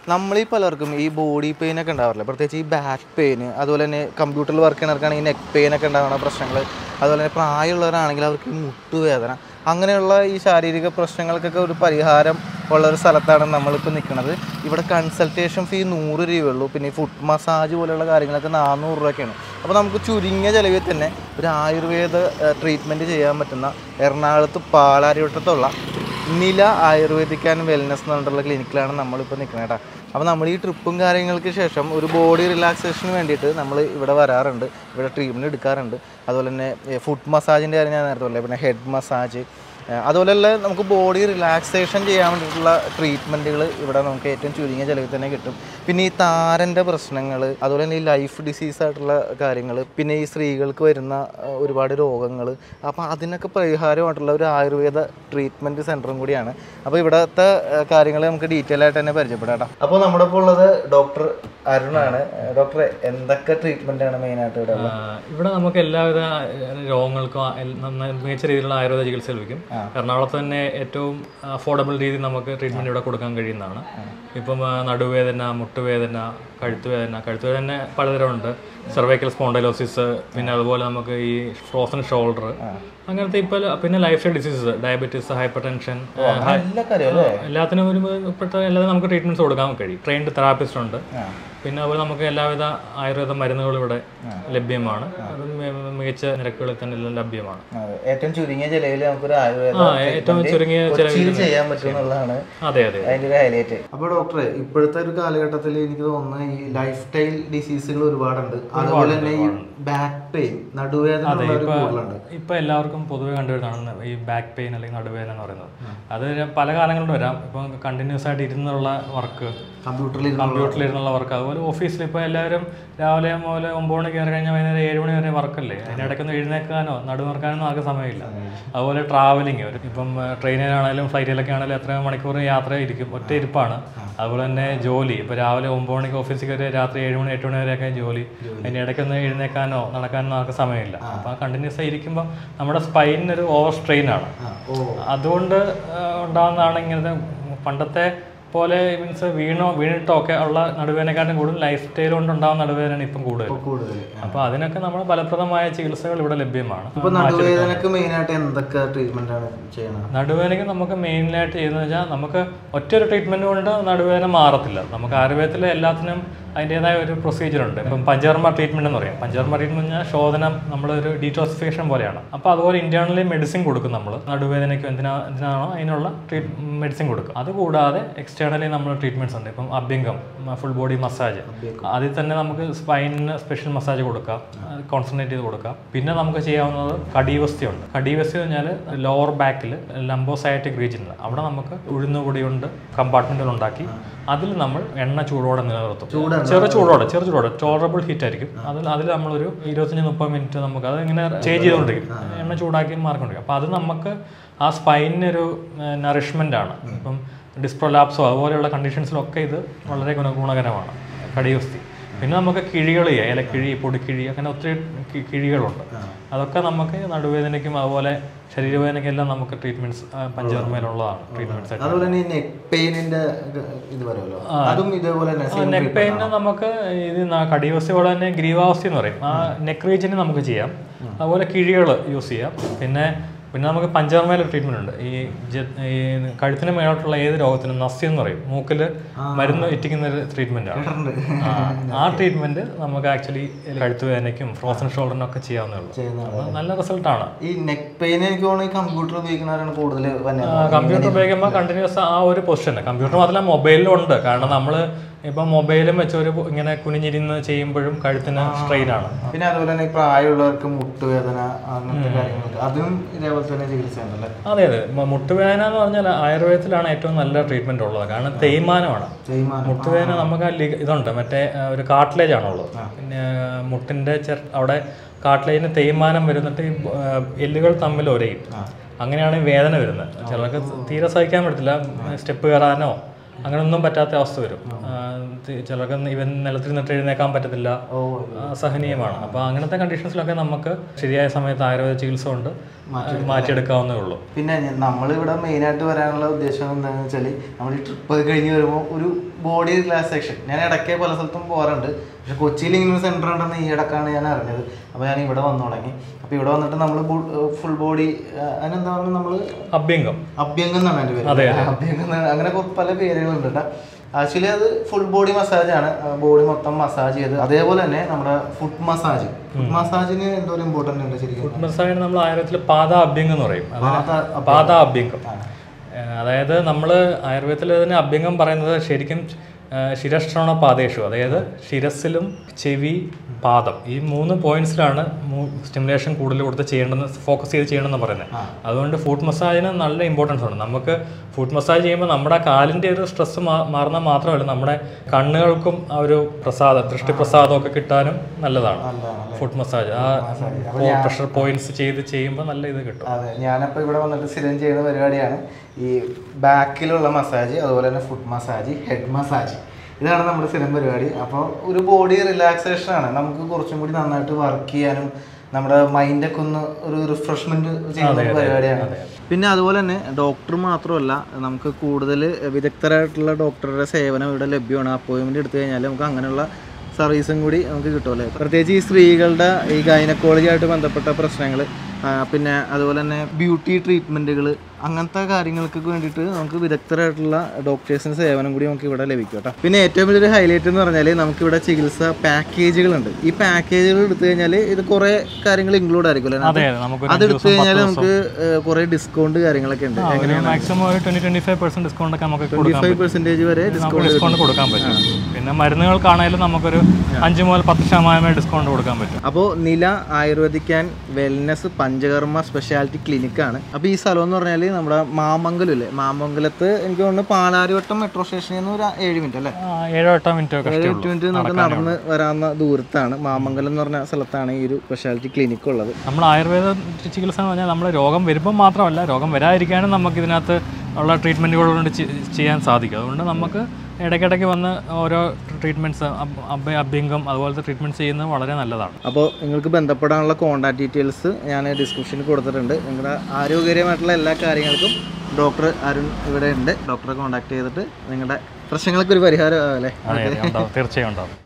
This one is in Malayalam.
നമ്മളീ പലർക്കും ഈ ബോഡി പെയിൻ ഒക്കെ ഉണ്ടാവാറില്ല പ്രത്യേകിച്ച് ഈ ബാക്ക് പെയിൻ അതുപോലെ തന്നെ കമ്പ്യൂട്ടറിൽ വർക്ക് ചെയ്യുന്നവർക്കാണ് ഈ നെക്ക് പെയിൻ ഒക്കെ ഉണ്ടാകുന്ന പ്രശ്നങ്ങൾ അതുപോലെ തന്നെ പ്രായമുള്ളവരാണെങ്കിൽ അവർക്ക് ഈ മുട്ടുവേദന അങ്ങനെയുള്ള ഈ ശാരീരിക പ്രശ്നങ്ങൾക്കൊക്കെ ഒരു പരിഹാരം ഉള്ള ഒരു സ്ഥലത്താണ് നമ്മളിപ്പോൾ നിൽക്കുന്നത് ഇവിടെ കൺസൾട്ടേഷൻ ഫീ നൂറ് രൂപയുള്ളൂ പിന്നെ ഈ ഫുഡ് മസാജ് പോലെയുള്ള കാര്യങ്ങളൊക്കെ നാനൂറ് രൂപയൊക്കെയാണ് അപ്പോൾ നമുക്ക് ചുരുങ്ങിയ ചിലവിൽ തന്നെ ഒരു ആയുർവേദ ട്രീറ്റ്മെൻറ്റ് ചെയ്യാൻ പറ്റുന്ന എറണാകുളത്ത് പാലാരിവട്ടത്തുള്ള നില ആയുർവേദിക് ആൻഡ് വെൽനസ് എന്ന് പറഞ്ഞിട്ടുള്ള ക്ലിനിക്കിലാണ് നമ്മളിപ്പോൾ നിൽക്കുന്നത് കേട്ടോ അപ്പോൾ നമ്മൾ ഈ ട്രിപ്പും കാര്യങ്ങൾക്ക് ശേഷം ഒരു ബോഡി റിലാക്സേഷന് വേണ്ടിയിട്ട് നമ്മൾ ഇവിടെ വരാറുണ്ട് ഇവിടെ ട്രീറ്റ്മെൻറ്റ് എടുക്കാറുണ്ട് അതുപോലെ തന്നെ ഫുഡ് മസാജിൻ്റെ കാര്യം ഞാൻ നേരത്തെ പറഞ്ഞില്ലേ പിന്നെ ഹെഡ് മസാജ് അതുപോലെയുള്ള നമുക്ക് ബോഡി റിലാക്സേഷൻ ചെയ്യാൻ വേണ്ടിയിട്ടുള്ള ട്രീറ്റ്മെൻറ്റുകൾ ഇവിടെ നമുക്ക് ഏറ്റവും ചുരുങ്ങിയ ചിലവിൽ തന്നെ കിട്ടും പിന്നെ ഈ താരൻ്റെ പ്രശ്നങ്ങൾ അതുപോലെ തന്നെ ഈ ലൈഫ് ഡിസീസ് ആയിട്ടുള്ള കാര്യങ്ങൾ പിന്നെ ഈ സ്ത്രീകൾക്ക് വരുന്ന ആ, ഒരുപാട് രോഗങ്ങൾ അപ്പോൾ അതിനൊക്കെ പരിഹാരമായിട്ടുള്ള ഒരു ആയുർവേദ ട്രീറ്റ്മെൻറ്റ് സെൻറ്ററും കൂടിയാണ് അപ്പോൾ ഇവിടുത്തെ കാര്യങ്ങൾ നമുക്ക് ഡീറ്റെയിൽ ആയിട്ട് തന്നെ പരിചയപ്പെടാം കേട്ടോ അപ്പോൾ നമ്മുടെ ഇപ്പോൾ ഉള്ളത് ഡോക്ടർ അരുണാണ് ഡോക്ടർ എന്തൊക്കെ ട്രീറ്റ്മെൻ്റ് ആണ് മെയിനായിട്ട് ഇവിടെ ഉള്ളത് ആ, ഇവിടെ നമുക്ക് എല്ലാവിധ ആ, രോഗങ്ങൾക്കും ആ, എൽ- നന്ന- മികച്ച രീതിയിലുള്ള ആയുർവേദ ചികിത്സ ലഭിക്കും എറണാകുളത്ത് തന്നെ ഏറ്റവും അഫോർഡബിൾ രീതിയിൽ നമുക്ക് ട്രീറ്റ്മെന്റ് ഇവിടെ കൊടുക്കാൻ കഴിയുന്നതാണ് ഇപ്പം ആ, നടുവേദന മുട്ടുവേദന കഴുത്തുവേദന കഴുത്തുവേദന പലതരമുണ്ട് സെർവൈക്കൽ സ്പോണ്ടൈലോസിസ് പിന്നെ അതുപോലെ നമുക്ക് ഈ ഫ്രോസൺ ഷോൾഡർ അങ്ങനത്തെ ഇപ്പോൾ പിന്നെ lifestyle diseases diabetes hypertension എല്ലാ കാര്യം അല്ലേ എല്ലാത്തിനും ഒരു പെട്ട എല്ലാതും നമുക്ക് ട്രീറ്റ്മെന്റ്സ് കൊടുക്കാൻ കഴിയും ട്രെയിൻഡ് തെറാപ്പിസ്റ്റ് ഉണ്ട് പിന്നെ അതുപോലെ നമുക്ക് എല്ലാവിധ ആയുർവേദ മരുന്നുകളും ഇവിടെ ലഭ്യമാണ് അതും മി- മികച്ച നിരക്കുകളിൽ തന്നെ എല്ലാം ലഭ്യമാണ് അതെ. ഏറ്റവും ചുരുങ്ങിയ ചിലവിൽ നമുക്കൊരു ആയുർവേദ ആ ഏറ്റവും ചുരുങ്ങിയ കൊച്ചിയിൽ ചെയ്യാൻ പറ്റും എന്നുള്ളതാണ് അതെ അതെ അതിന്റെ ഒരു ഹൈലൈറ്റ് അപ്പോൾ ഡോക്ടറെ ഇപ്പോഴത്തെ ഒരു കാലഘട്ടത്തിൽ എനിക്ക് തോന്നുന്നു ഈ ലൈഫ് സ്റ്റൈൽ ഡിസീസുകൾ ഒരുപാടുണ്ട് അതുപോലെ തന്നെ ഈ ബാക്ക് പെയിൻ നടുവേദന ഉള്ള ഒരു കൂടുതലുണ്ട് ഇപ്പൊ എല്ലാവർക്കും പൊതുവെ കണ്ടുവരുന്നതാണ് ഈ ബാക്ക് പെയിൻ അല്ലെങ്കിൽ നടുവേദന എന്ന് പറയുന്നത് അത് പല കാലങ്ങളിലും വരാം ഇപ്പം കണ്ടിന്യൂസ് ആയിട്ട് ഇരുന്നുള്ള വർക്ക് കമ്പ്യൂട്ടറിൽ കമ്പ്യൂട്ടറിൽ ഇരുന്നുള്ള വർക്ക് അതുപോലെ ഓഫീസിൽ ഇപ്പോൾ എല്ലാവരും രാവിലെ മുതൽ ഒമ്പത് മണി കയറി കഴിഞ്ഞാൽ വൈകുന്നേരം ഏഴ് മണി വരെ വർക്കല്ലേ അതിനിടയ്ക്കൊന്ന് എഴുന്നേക്കാനോ നടുനിർക്കാനോ ആകെ സമയമില്ല അതുപോലെ ട്രാവലിങ് ഒരു ഇപ്പം ട്രെയിനിലാണെങ്കിലും ഫ്ലൈറ്റിലൊക്കെ ആണെങ്കിലും എത്ര മണിക്കൂർ യാത്ര ഇരിക്കും ഒറ്റ ഇരിപ്പാണ് അതുപോലെ തന്നെ ജോലി ഇപ്പോൾ രാവിലെ ഒമ്പത് മണിക്ക് ഓഫീസിൽ കയറി രാത്രി ഏഴ് മണി എട്ട് മണി വരെയൊക്കെ ജോലി അതിൻ്റെ ഇടയ്ക്കൊന്ന് എഴുന്നേക്കാനോ നടക്കാനോ ആർക്ക് സമയമില്ല അപ്പോൾ കണ്ടിന്യൂസ് ആയി ഇരിക്കുമ്പോൾ നമ്മുടെ സ്പൈനിനൊരു ഓവർ സ്ട്രെയിൻ ആണ് ഓ അതുകൊണ്ട് ആ, ഉണ്ടാകുന്നതാണ് ഇങ്ങനത്തെ പണ്ടത്തെ പോലെ മീൻസ് വീണോ വീണിട്ടോ ഒക്കെ ഉള്ള നടുവേദനക്കാട്ടും കൂടുതൽ ലൈഫ് സ്റ്റൈൽ കൊണ്ട് ഉണ്ടാകുന്ന നടുവേദനയാണ് ഇപ്പം കൂടുതൽ കൂടുതൽ അപ്പോൾ അതിനൊക്കെ നമ്മൾ ഫലപ്രദമായ ചികിത്സകൾ ഇവിടെ ലഭ്യമാണ് ഇപ്പൊ നടുവേദനക്ക് മെയിൻ ആയിട്ട് എന്തൊക്കെ ട്രീറ്റ്മെന്റ് ആണ് ചെയ്യണത് നടുവേദനയ്ക്ക് നമുക്ക് മെയിനായിട്ട് ചെയ്യുന്നത് വെച്ചാൽ നമുക്ക് ഒറ്റൊരു ട്രീറ്റ്മെൻറ്റ് കൊണ്ട് നടുവേദന മാറത്തില്ല നമുക്ക് ആയുർവേദത്തിലെ എല്ലാത്തിനും അതിൻ്റെതായ ഒരു പ്രൊസീജിയർ ഉണ്ട് ഇപ്പം പഞ്ചകർമ്മ ട്രീറ്റ്മെൻറ്റ് എന്ന് പറയും പഞ്ചകർമ്മ ട്രീറ്റ്മെൻറ്റ് പറഞ്ഞാൽ ശോധനം നമ്മളൊരു ഡീറ്റോസിഫിക്കേഷൻ പോലെയാണ് അപ്പോൾ അതുപോലെ ഇന്റേണലി മെഡിസിൻ കൊടുക്കും നമ്മൾ നടുവേദനയ്ക്ക് എന്തിനാ എന്തിനാണോ അതിനുള്ള ട്രീറ്റ് മെഡിസിൻ കൊടുക്കും അതുകൂടാതെ എക്സ്റ്റേണലി നമ്മൾ ട്രീറ്റ്മെൻറ്റ്സ് ഉണ്ട് ഇപ്പം അഭ്യംഗം ഫുൾ ബോഡി മസാജ് അതിൽ തന്നെ നമുക്ക് സ്പൈനിന് സ്പെഷ്യൽ മസാജ് കൊടുക്കാം കോൺസെൻട്രേറ്റ് ചെയ്ത് കൊടുക്കാം പിന്നെ നമുക്ക് ചെയ്യാവുന്നത് കടീവസ്തി ഉണ്ട് കടീവസ്തി എന്ന് പറഞ്ഞാൽ ലോവർ ബാക്കിൽ ലംബോസയാറ്റിക് റീജിയനിൽ അവിടെ നമുക്ക് ഉഴുന്നുപൊടി കൊണ്ട് കമ്പാർട്ട്മെന്റുകൾ ഉണ്ടാക്കി അതിൽ നമ്മൾ എണ്ണ ചൂടോടെ നിലനിർത്തും ചെറു ചൂടോടെ ചെറു ചൂടോടെ ടോളറബിൾ ഹീറ്റ് ആയിരിക്കും അതിൽ അതിൽ നമ്മളൊരു ഇരുപത്തഞ്ച് മുപ്പത് മിനിറ്റ് നമുക്ക് അത് ഇങ്ങനെ ചേഞ്ച് ചെയ്തുകൊണ്ടിരിക്കും എണ്ണ ചൂടാക്കി മാറിക്കൊണ്ടിരിക്കും അപ്പോൾ അത് നമുക്ക് ആ സ്പൈനിനൊരു നറിഷ്മെൻ്റ് ആണ് ഇപ്പം ഡിസ്പ്രൊലാപ്സോ അതുപോലെയുള്ള കണ്ടീഷൻസിലൊക്കെ ഇത് വളരെ ഗുണ ഗുണകരമാണ് കടിയുസ്തി പിന്നെ നമുക്ക് കിഴികൾ ചെയ്യാം ഇലക്കിഴി പൊടിക്കിഴി അങ്ങനെ ഒത്തിരി കി- കിഴികളുണ്ട് അതൊക്കെ നമുക്ക് നടുവേദനയ്ക്കും അതുപോലെ ശരീരവേദനയ്ക്കും എല്ലാം നമുക്ക് ട്രീറ്റ്മെന്റ്സ് പഞ്ചകർമ്മയിലുള്ളതാണ് ട്രീറ്റ്മെന്റ്സ് അതുപോലെ തന്നെ ഈ നെക്ക് പെയിനിന്റെ ഇത് പറയുമല്ലോ അതും ഇതേപോലെ തന്നെ same നെക്ക് പെയിന് നമുക്ക് ഇത് ന- കടിവസ്തി പോലെ തന്നെ ഗ്രീവാവസ്തി എന്ന് പറയും ആ നെക്ക് റീജിയന് നമുക്ക് ചെയ്യാം അതുപോലെ കിഴികൾ യൂസ് ചെയ്യാം പിന്നെ പിന്നെ നമുക്ക് പഞ്ചകർമ്മയിലെ ട്രീറ്റ്മെന്റ് ഉണ്ട് ഈ ജ- ഈ കഴുത്തിന് മേലോട്ടുള്ള ഏത് രോഗത്തിനും നസ്യം എന്ന് പറയും മൂക്കിൽ മരുന്ന് ഇറ്റിക്കുന്ന ഒരു ട്രീറ്റ്മെന്റ് ആണ് ആ, ആ ട്രീറ്റ്മെന്റ് നമുക്ക് ആക്ച്വലി കഴുത്ത് വേദനയ്ക്കും ഫ്രോസൺ ഷോൾഡറിനും ഒക്കെ ചെയ്യാവുന്നേ ഉള്ളൂ ചെയ്യുന്നതാണ്. അപ്പോൾ നല്ല റിസൾട്ടാണ് ഈ നെക്ക് പെയിൻ എനിക്ക് തോന്നുന്നു ഈ കമ്പ്യൂട്ടർ ഉപയോഗിക്കുന്നവരാണ് കൂടുതൽ കമ്പ്യൂട്ടർ ഉപയോഗിക്കുമ്പോൾ കണ്ടിന്യൂസ് ആ ഒരു പൊസിഷൻ കമ്പ്യൂട്ടർ മാത്രമല്ല മൊബൈലിലും ഉണ്ട് കാരണം നമ്മൾ ഇപ്പം മൊബൈലും വെച്ച് ഒരു ഇങ്ങനെ കുനിഞ്ഞിരുന്ന് ചെയ്യുമ്പോഴും കഴുത്തിന് സ്ട്രെയിൻ ആണ് പിന്നെ അതുപോലെ തന്നെ ഈ പ്രായമുള്ളവർക്ക് മുട്ടുവേദന അങ്ങനത്തെ കാര്യങ്ങൾക്ക് അതും ഇതേപോലെ തന്നെ ചികിത്സ ഉണ്ടല്ലേ അതെ അതെ മ- മുട്ടുവേദന എന്ന് പറഞ്ഞാൽ ആയുർവേദത്തിലാണ് ഏറ്റവും നല്ല ട്രീറ്റ്മെന്റ് ഉള്ളത് കാരണം തേയ്മാനമാണ് തേയ്മാനം മുട്ടുവേദന നമുക്ക് ആ ലി- ഇതുണ്ട് മറ്റേ ആ, ഒരു കാട്ട്ലേജ് ആണുള്ളത് പിന്നെ ആ, മുട്ടിന്റെ ചെർ അവിടെ കാട്ട്ലേജിന് തേയ്മാനം വരുന്നിട്ട് ഈ ആ, എല്ലുകൾ തമ്മിൽ ഒരയും അങ്ങനെയാണ് ഈ വേദന വരുന്നത് ചിലർക്ക് തീരെ സഹിക്കാൻ പറ്റത്തില്ല സ്റ്റെപ്പ് കയറാനോ അങ്ങനെയൊന്നും പറ്റാത്ത അവസ്ഥ വരും ആ, തി- ചിലർക്ക് ഇവൻ നിലത്തിൽ നിന്നിട്ട് എഴുന്നേക്കാൻ പറ്റത്തില്ല അസഹനീയമാണ് അപ്പോൾ അങ്ങനത്തെ കണ്ടീഷൻസിലൊക്കെ നമുക്ക് ശരിയായ സമയത്ത് ആയുർവേദ ചികിത്സ കൊണ്ട് മാറ്റിയെടുക്കാവുന്നേ ഉള്ളൂ പിന്നെ നമ്മളിവിടെ മെയിനായിട്ട് വരാനുള്ള ഉദ്ദേശം എന്താണെന്ന് വെച്ചാൽ നമ്മൾ ഈ ട്രിപ്പ് കഴിഞ്ഞ് വരുമ്പോൾ ഒരു ബോഡി റിലാക്സേഷൻ ഞാൻ ഇടയ്ക്ക് പല സ്ഥലത്തും പോകാറുണ്ട് പക്ഷെ കൊച്ചിയിൽ ഇങ്ങനെ ഒരു സെൻറ്റർ ഉണ്ടെന്ന് ഈ ഇടക്കാണ് ഞാൻ അറിഞ്ഞത് അപ്പോൾ ഞാൻ ഇവിടെ വന്നു തുടങ്ങി അപ്പോൾ ഇവിടെ വന്നിട്ട് നമ്മൾ ഫുൾ ബോഡി അതിനെന്താ പറയുക നമ്മൾ അഭ്യംഗം അഭ്യംഗം എന്നാണ് എൻ്റെ പേര് അഭ്യംഗം എന്നാണ് അങ്ങനെ കൊ- പല പേരുകളുണ്ട് കേട്ടോ ആക്ച്വലി അത് ഫുൾ ബോഡി മസാജ് ആണ് ബോഡി മൊത്തം മസാജ് ചെയ്ത് അതേപോലെ തന്നെ നമ്മുടെ ഫുഡ് മസാജ് ഫുഡ് മസാജിന് എന്തോ ഒരു ഇമ്പോർട്ടൻ്റ് ഉണ്ട് ശരിക്കും മസാജിന് നമ്മൾ ആയുർവേദത്തിൽ പാദ അഭ്യംഗം എന്ന് പറയും അത് പാദ പാദ അഭ്യംഗം ഏഹ് അതായത് നമ്മൾ ആയുർവേദത്തിൽ ഇതിന് അഭ്യംഗം പറയുന്നത് ശരിക്കും ഏഹ് ശിരശ്രവണ പാദേഷു അതായത് ശിരസിലും ചെവി പാദം ഈ മൂന്ന് പോയിന്റ്സിലാണ് സ്റ്റിമുലേഷൻ കൂടുതൽ കൊടുത്ത് ചെയ്യേണ്ടെന്ന് ഫോക്കസ് ചെയ്ത് ചെയ്യണമെന്ന് പറയുന്നത് അതുകൊണ്ട് ഫുഡ് മസാജിന് നല്ല ഇമ്പോർട്ടൻസ് ഉണ്ട് നമുക്ക് ഫുഡ് മസാജ് ചെയ്യുമ്പോൾ നമ്മുടെ കാലിൻ്റെ ഒരു സ്ട്രെസ് മാറുന്ന മാത്രമല്ല നമ്മുടെ കണ്ണുകൾക്കും ആ ഒരു പ്രസാദം ദൃഷ്ടിപ്രസാദം ഒക്കെ കിട്ടാനും നല്ലതാണ് നല്ലതാണ് ഫുഡ് മസാജ് ആ പ്രഷർ പോയിന്റ്സ് ചെയ്ത് ചെയ്യുമ്പോൾ നല്ല ഇത് കിട്ടും അതെ ഞാനപ്പോൾ ഇവിടെ വന്നിട്ട് സ്ഥിരം ചെയ്യുന്ന പരിപാടിയാണ് ഈ ബാക്കിലുള്ള മസാജ് അതുപോലെ തന്നെ ഫുഡ് മസാജ് ഹെഡ് മസാജ് ഇതാണ് നമ്മുടെ സ്ഥിരം പരിപാടി അപ്പോൾ ഒരു ബോഡി റിലാക്സേഷൻ ആണ് നമുക്ക് കുറച്ചും കൂടി നന്നായിട്ട് വർക്ക് ചെയ്യാനും നമ്മുടെ മൈൻഡൊക്കെ ഒന്ന് ഒരു റിഫ്രഷ്മെന്റ് ചെയ്യുന്ന ഒരു പരിപാടിയാണ് പിന്നെ അതുപോലെ തന്നെ ഡോക്ടർ മാത്രമല്ല നമുക്ക് കൂടുതൽ വിദഗ്ധരായിട്ടുള്ള ഡോക്ടറുടെ സേവനം ഇവിടെ ലഭ്യമാണ് അപ്പോയിൻമെന്റ് എടുത്തു കഴിഞ്ഞാൽ നമുക്ക് അങ്ങനെയുള്ള സർവീസും കൂടി നമുക്ക് കിട്ടുമല്ലേ പ്രത്യേകിച്ച് ഈ സ്ത്രീകളുടെ ഈ ഗൈനക്കോളജി ആയിട്ട് ബന്ധപ്പെട്ട പ്രശ്നങ്ങൾ പിന്നെ അതുപോലെ തന്നെ ബ്യൂട്ടി ട്രീറ്റ്മെൻറ്റുകൾ അങ്ങനത്തെ കാര്യങ്ങൾക്ക് വേണ്ടിയിട്ട് നമുക്ക് വിദഗ്ധരായിട്ടുള്ള ഡോക്ടേഴ്സിൻ്റെ സേവനം കൂടി നമുക്ക് ഇവിടെ ലഭിക്കും കേട്ടോ പിന്നെ ഏറ്റവും വലിയൊരു ഹൈലൈറ്റ് എന്ന് പറഞ്ഞാൽ നമുക്കിവിടെ ചികിത്സ പാക്കേജുകളുണ്ട് ഈ പാക്കേജുകൾ എടുത്തു കഴിഞ്ഞാൽ ഇത് കുറേ കാര്യങ്ങൾ ഇൻക്ലൂഡ് ആയിരിക്കും അല്ലേ അതെ നമുക്ക് അത് എടുത്തു കഴിഞ്ഞാൽ നമുക്ക് ഏഹ്, കുറേ ഡിസ്കൗണ്ട് കാര്യങ്ങളൊക്കെ ഉണ്ട് മാക്സിമം ഒരു twenty twenty five percent discount ഒക്കെ നമുക്ക് ട്വൻറ്റി ഫൈവ് പെർസെൻറ്റേജ് വരെ നമുക്ക് ഡിസ്കൗണ്ട് കൊടുക്കാൻ പറ്റും പിന്നെ മരുന്നുകൾക്കാണെങ്കിലും നമുക്കൊരു അഞ്ച് മുതൽ പത്ത് ശതമാനം വരെ ഡിസ്കൗണ്ട് കൊടുക്കാൻ പറ്റും അപ്പോൾ Nila ayurvedic and wellness panchakarma speciality ക്ലിനിക്കാണ് അപ്പോൾ ഈ സ്ഥലം എന്ന് പറഞ്ഞാൽ നമ്മുടെ മാമംഗലം ഇല്ലേ മാമംഗലത്ത് എനിക്ക് തോന്നുന്നു പാലാരിവട്ടം മെട്രോ സ്റ്റേഷനിൽ നിന്ന് ഒരു ഏഴ് മിനിറ്റ് അല്ലേ ആ, ഏഴോ എട്ടോ മിനിറ്റോ ഒക്കെ ഏഴ് എട്ട് മിനിറ്റ് നമുക്ക് നടന്ന് വരാവുന്ന ദൂരത്താണ് മാമംഗലം എന്ന് പറഞ്ഞ സ്ഥലത്താണ് ഈ ഒരു സ്പെഷ്യാലിറ്റി ക്ലിനിക്ക് ഉള്ളത് നമ്മൾ ആയുർവേദ ചികിത്സ എന്ന് പറഞ്ഞാൽ നമ്മൾ രോഗം വരുമ്പോൾ മാത്രമല്ല രോഗം വരാതിരിക്കാനും നമുക്ക് ഇതിനകത്ത് ഉള്ള ട്രീറ്റ്മെൻറ്റുകൾ കൊണ്ട് ചെ- ചെയ്യാൻ സാധിക്കും അതുകൊണ്ട് നമുക്ക് ഇടയ്ക്കിടയ്ക്ക് വന്ന് ഓരോ ട്രീറ്റ്മെൻറ്റ്സ് അഭ്യംഗം അതുപോലത്തെ ട്രീറ്റ്മെൻറ്റ്സ് ചെയ്യുന്നത് വളരെ നല്ലതാണ് അപ്പോൾ നിങ്ങൾക്ക് ബന്ധപ്പെടാനുള്ള കോൺടാക്ട് ഡീറ്റെയിൽസ് ഞാൻ ഡിസ്ക്രിപ്ഷനിൽ കൊടുത്തിട്ടുണ്ട് നിങ്ങളുടെ ആരോഗ്യകരമായിട്ടുള്ള എല്ലാ കാര്യങ്ങൾക്കും ഡോക്ടർ അരുൺ ഇവിടെ ഉണ്ട് ഡോക്ടറെ കോൺടാക്ട് ചെയ്തിട്ട് നിങ്ങളുടെ പ്രശ്നങ്ങൾക്ക് ഒരു പരിഹാരം ആവല്ലേ അതെ അതെ ഉണ്ടാവും തീർച്ചയായും ഉണ്ടാവും